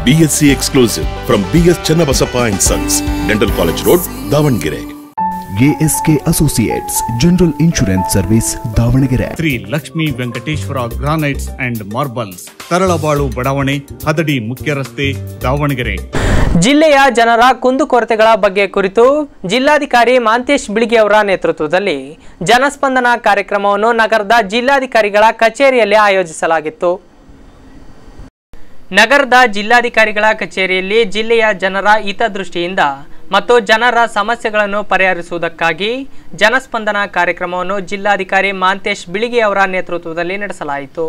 BSc exclusive from BS Channabasappa and Sons, Dental College Road, Davangere. A S K associates general insurance service Davangere Shri Lakshmi Venkateshwara granites and marbles Taralabalu ಬಡಾವಣೆ ಹದಡಿ ಮುಖ್ಯ ರಸ್ತೆ ದಾವಣಗೆರೆ ಜಿಲ್ಲೆಯ ಜನರ ಕುಂದುಕೊರತೆಗಳ ಬಗ್ಗೆ ಕುರಿತು ಜಿಲ್ಲಾಧಿಕಾರಿ ಮಾಂತೇಶ್ ಬಿಳಿಗಿ ಅವರ ನೇತೃತ್ವದಲ್ಲಿ ಜನಸ್ಪಂದನ ಕಾರ್ಯಕ್ರಮವನ್ನು ನಗರದ ಜಿಲ್ಲಾಧಿಕಾರಿಗಳ ಕಚೇರಿಯಲ್ಲಿ ಆಯೋಜಿಸಲಾಗಿತ್ತು ನಗರದ ಜಿಲ್ಲಾಧಿಕಾರಿಗಳ ಕಚೇರಿಯಲ್ಲಿ ಜಿಲ್ಲೆಯ ಜನರ ಹಿತದೃಷ್ಟಿಯಿಂದ ಮತ್ತು ಜನರ ಸಮಸ್ಯೆಗಳನ್ನು ಪರಿಹರಿಸುವುದಕ್ಕಾಗಿ ಜನಸ್ಪಂದನ ಕಾರ್ಯಕ್ರಮವನ್ನು ಜಿಲ್ಲಾಧಿಕಾರಿ ಮಾಂತೇಶ್ ಬಿಳಿಗಿ ಅವರ ನೇತೃತ್ವದಲ್ಲಿ ನಡೆಸಲಾಯಿತು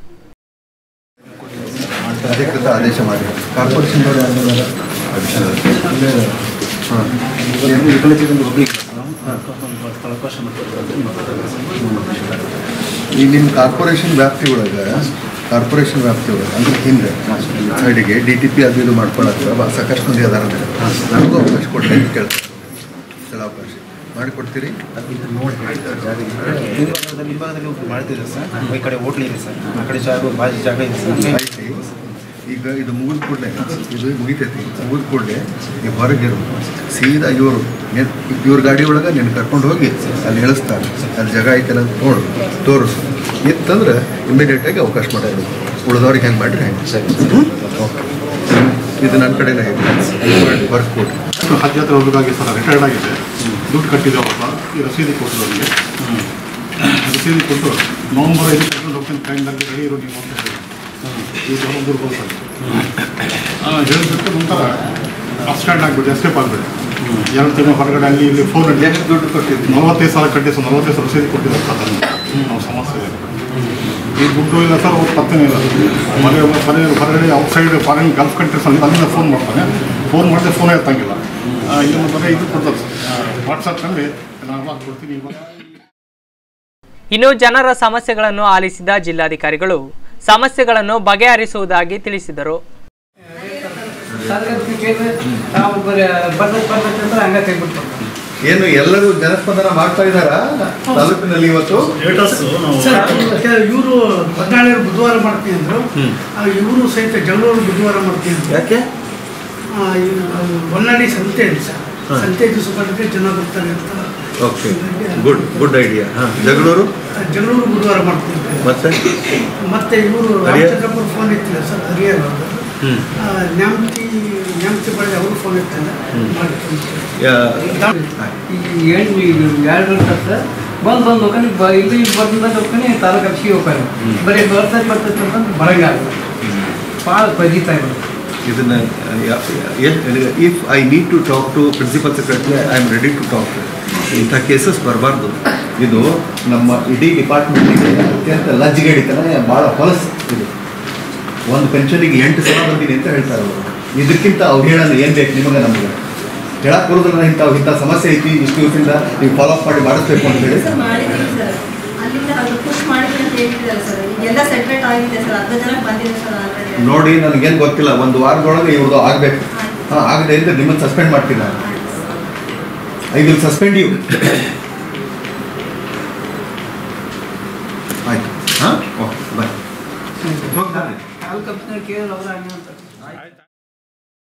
ಅಧಿಕೃತ ಆದೇಶ ಮಾಡಿ ಕಾರ್ಪೊರೇಷನ್ ಈ ನಿಮ್ಮ ಕಾರ್ಪೊರೇಷನ್ ವ್ಯಾಪ್ತಿ ಒಳಗೆ ಕಾರ್ಪೊರೇಷನ್ ವ್ಯಾಪ್ತಿ ಒಳಗೆ ಅಂದ್ರೆ ಹಿಂದೆ ಸೈಡಿಗೆ ಡಿ ಟಿ ಪಿ ಅದು ಇದು ಮಾಡ್ಕೊಳಕ್ಕೆ ಬಾ- ಸಾಕಷ್ಟು ಮಂದಿ ಅದಾರ ಅಂದ್ರೆ ನನಗೂ ಅವಕಾಶ ಕೊಡ್ಲಿ ಅಂತ ಕೇಳ್ತಾರೆ ಸ್ಥಳಾವಕಾಶ ಮಾಡಿಕೊಡ್ತೀರಿ ಹಿಂಭಾಗದಲ್ಲಿ ಒಬ್ರು ಮಾಡ್ತಿದ್ರು ಸರ್ ಈ ಕಡೆ ಹೋಟ್ಲ್ ಇದೆ ಸರ್ ಆ ಕಡೆ ಜಾಗ ಬಾಜು ಜಾಗ ಇದೆ ಸರ್ ಐತಿ ಈಗ ಇದು ಮುಗಿದ ಕೂಡಲೇ ಇದು ಮುಗಿತೈತಿ ಮುಗಿದ ಕೂಡಲೇ ನೀವು ಹೊರಗಿರು ಸೀದಾ ಇವರು ಇವ್ರ ಗಾಡಿ ಒಳಗೆ ನೀನು ಕರ್ಕೊಂಡು ಹೋಗಿ ಅಲ್ಲಿ ಇಳಿಸ್ತಾರೆ ಅಲ್ಲಿ ಜಾಗ ಐತಲ್ಲ ಅಂತ ನೋಡು ತೋರಿಸು ಇತ್ತಂದ್ರೆ ಇಮಿಡಿಯೇಟಾಗಿ ಅವಕಾಶ ಮಾಡೋದು ಉಳಿದವ್ರಿಗೆ ಹೆಂಗೆ ಮಾಡಿರಿ ಹೆಂಗೆ ಸರಿ ಓಕೆ ಇದು ನನ್ನ ಕಡೆನೇ ಇದೆ ಬರ್ಕೊಡ್ರಿ ಹಜ್ ಹತ್ರ ಹೋಗಬೇಕಾಗಿ ಸರ್ ರಿಟೈರ್ಡ್ ಆಗಿದೆ ದುಡ್ಡು ಕಟ್ಟಿದ್ದೇವಪ್ಪ ಈ ರಸೀದಿ ಕೊಟ್ಟರು ನನಗೆ ರಸೀದಿ ಕೊಟ್ಟು ನವಂಬರ್ ಐದು ಕರ್ಕೊಂಡು ಹೋಗ್ತೀನಿ ಟೈಮ್ನಲ್ಲಿ ರೆಡಿ ಇರೋ ನೀವು ಅಂತ ಹೇಳಿ ಈಗ ಒಂದು ಸರ್ ಹೇಳಿಬಿಟ್ಟು ನಂತರ ಅಸ್ಟ್ಯಾಂಡ್ ಆಗಿಬಿಟ್ಟು ಎಸ್ಕೇಪ್ ಆಗಿಬಿಟ್ಟು ಎರಡು ತಿಂಗಳು ಹೊರಗಡೆ ಅಲ್ಲಿ ಇಲ್ಲಿ ಫೋನ್ ಎಷ್ಟು ದುಡ್ಡು ಕೊಟ್ಟಿದ್ರಿ ನಲವತ್ತೈದು ಸಾವಿರ ಕಟ್ಟಿ ಸರ್ ನಲವತ್ತೈದು ಸಾವಿರ ರಸೀದಿ ಕೊಟ್ಟಿದ್ದಾರೆ ಸರ್ ಅದನ್ನು ನಾವು ಸಮಸ್ಯೆ ಇದೆ ಈ ದುಡ್ಡು ಇಲ್ಲ ಸರ್ ಅವ್ರು ಪತ್ತನೇ ಇಲ್ಲ ಮನೆ ಮನೆ ಹೊರಗಡೆ ಔಟ್ಸೈಡ್ ಫಾರಿನ್ ಗಲ್ಫ್ ಕಂಟ್ರೀಸ್ ಅಲ್ಲಿ ಅಲ್ಲಿಂದ ಫೋನ್ ಮಾಡ್ತಾನೆ ಫೋನ್ ಮಾಡಿದ್ರೆ ಫೋನೇ ಎತ್ತಂಗಿಲ್ಲ ಆ, ಇಲ್ಲಿ ಬರೀ ಇದು ಕೊಡ್ತಾರೆ ಸರ್ ವಾಟ್ಸಪ್ನಲ್ಲಿ ನಾನು ಹಾಕ್ಕೊಡ್ತೀನಿ ಇವಾಗ ಇನ್ನು ಜನರ ಸಮಸ್ಯೆಗಳನ್ನು ಆಲಿಸಿದ ಜಿಲ್ಲಾಧಿಕಾರಿಗಳು ಸಮಸ್ಯೆಗಳನ್ನು ಬಗೆಹರಿಸುವುದಾಗಿ ತಿಳಿಸಿದರು ಏನು ಎಲ್ಲರೂ ಜನಸ್ಪಂದನ ಮಾಡ್ತಾ ಇದ್ದಾರಾ ತಾಲೂಕಿನಲ್ಲಿ ಇವತ್ತು ಇವರು ಹದಿನಾಳರು ಬುಧವಾರ ಮಾಡ್ತೀನಿ ಅಂದ್ರು ಇವರು ಸಹಿತ ಜಗಳೂರು ಬುಧವಾರ ಮಾಡ್ತೀನಿ ಅಂದ್ರು ಯಾಕೆ ಆ, ಇದು, ಅದು ಹೊನ್ನಾಳಿ ಸಂತೆ ಇದೆ ಸರ್ ಸಂತೆ ದಿವಸ ಬಂದ್ರೆ ಜನ ಬರ್ತಾರೆ ಅಂತ ಓಕೆ ಗುಡ್ ಗುಡ್ ಐಡಿಯಾ ಹಾಂ ಜಗಳೂರು ಜಗಳೂರು ಬುಧವಾರ ಮಾಡ್ತೀನಿ ಅಂದ್ರು. ಮತ್ತೆ ಮತ್ತೆ ಇವರು ಹರಿಯ- ರಾಮಚಂದ್ರಪುರ ಫೋನ್ ಇತ್ತಿಲ್ಲ ಸರ್ ಹರಿಯಾಣ ಹ್ಮ್. ನ್ಯಾಮತಿ ನ್ಯಾಮತಿ ಬಳಿ ಅವರು ಫೋನ್ ಇರ್ತಾರೆ ಮಾಡ್ತೀನಿ ಈ ಏನು ಈಗ ಎರಡು ವರ್ಷ ಸರ್ ಬಂದು ಬಂದು ಹೋಗ್ತಾನೆ ಬ ಇಲ್ಲಿ ಬಂದು ಬಂದು ಹೋಗ್ತಾನೆ ತಾಲೂಕು ಅಕ್ಷಿ ಹೋಗ್ತಾನೆ ಬರೀ ಬರ್ತದೆ ಬರ್ತದೆ ಅಂತಂದು ಬರಂಗಾಗಲ್ಲ ಭಾಳ ಪಜಿತಾ ಇರೋದು ಇದನ್ನ if I need to talk to principal secretary I am ready to talk ಇಂಥ ಕೇಸಸ್ ಬರಬಾರ್ದು ಇದು ನಮ್ಮ ಇಡೀ ಡಿಪಾರ್ಟ್ಮೆಂಟಿಗೆ ಅತ್ಯಂತ ಲಜ್ಜಿಗೇಡಿತನ ಭಾಳ ಹೊಲಸು ಇದು ಒಂದು ಪೆನ್ಷನಿಗೆ ಎಂಟು ಸಲ ಬಂದಿದೆ ಅಂತ ಹೇಳ್ತಾರೆ ಅವರು ಇದಕ್ಕಿಂತ ಅವಹೇಳನ ಏನು ಬೇಕು ನಿಮಗೆ ನಮಗೆ ಹೇಳಕ್ ಬರೋದಿಲ್ಲ ಇಂಥ ಇಂಥ ಸಮಸ್ಯೆ ಐತಿ ಇಷ್ಟು ದಿವಸದಿಂದ ನೀವು ಫಾಲೋ ಅಪ್ ಮಾಡಿ ಮಾಡಿಸ್ಬೇಕು ಅಂತ ಹೇಳಿ ಸರ್ ಮಾಡಿದ್ದೀವಿ ಸರ್ ಅಲ್ಲಿಂದ ಅದು ಪುಷ್ ಮಾಡಿದ್ರೆ ಅಂತ ಹೇಳ್ತಿದ್ದಾರೆ ಸರ್ ಎಲ್ಲ ಸೆಟ್ರೇಟ್ ಆಗಿದೆ ಸರ್ ಅರ್ಧ ಜನ ಬಂದಿದೆ ಸರ್ ಆಲ್ರೆಡಿ ನೋಡಿ ನನಗೇನು ಗೊತ್ತಿಲ್ಲ ಒಂದು ವಾರದೊಳಗೆ ಇವ್ರದ್ದು ಆಗಬೇಕು ಹಾಂ ಆಗದೆ ಇದ್ರೆ ನಿಮ್ಮನ್ನು ಸಸ್ಪೆಂಡ್ ಮಾಡ್ತೀನಿ ನಾನು ಐ ವಿಲ್ ಸಸ್ಪೆಂಡ್ ಯು ಆಯ್ತು ಹಾಂ ಓಕೆ ಬಾಯ್ ತಾಲೂಕು ಅಕ್ಷಿ ಕೇಳಿದ್ರೆ ಅವ್ರು ಹಂಗೆ ಅಂತಾರೆ